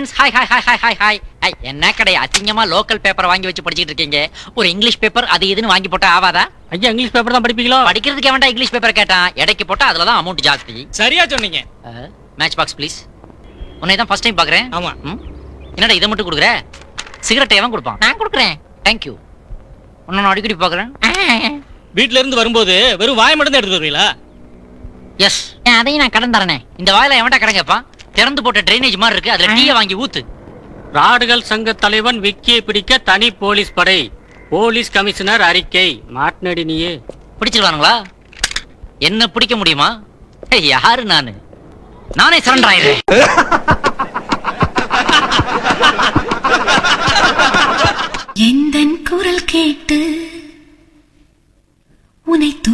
Friends hi hi hi hi hi hi hi என்ன கடை அசிங்கமா லோக்கல் பேப்பர் வாங்கி வச்சு படிச்சிட்டு இருக்கீங்க ஒரு இங்கிலீஷ் பேப்பர் அது இதுன்னு வாங்கி போட்டா ஆவாதா ஐயா இங்கிலீஷ் பேப்பர் தான் படிப்பீங்களோ படிக்கிறதுக்கு எவன்டா இங்கிலீஷ் பேப்பர் கேட்டான் எடைக்கு போட்டா அதுல தான் அமௌண்ட் ஜாஸ்தி சரியா சொன்னீங்க மேட்ச் பாக்ஸ் ப்ளீஸ் உன்னை தான் ஃபர்ஸ்ட் டைம் பாக்குறேன் ஆமா ம்? என்னடா இதை மட்டும் கொடுக்குற சிகரெட் எவன் கொடுப்பான் நான் கொடுக்குறேன் தேங்க்யூ உன்னை நான் அடிக்கடி பாக்குறேன் வீட்ல இருந்து வரும்போது வெறும் வாய் மட்டும் தான் எடுத்து வருவீங்களா எஸ் அதையும் நான் கடன் தரேனே இந்த வாயில எவன்டா கடன் கேட்பான் திறந்து போட்ட ட்ரைனேஜ் மாதிரி இருக்கு அதுல டீயை வாங்கி ஊத்து ராடுகள் சங்க தலைவன் விக்கியை பிடிக்க தனி போலீஸ் படை போலீஸ் கமிஷனர் அறிக்கை மாட்டினடி நீயே பிடிச்சிருவானுங்களா என்ன பிடிக்க முடியுமா ஏய், யாரு நானு நானே சரண்டர் ஆயிடுறேன் எந்தன் குரல் கேட்டு உனை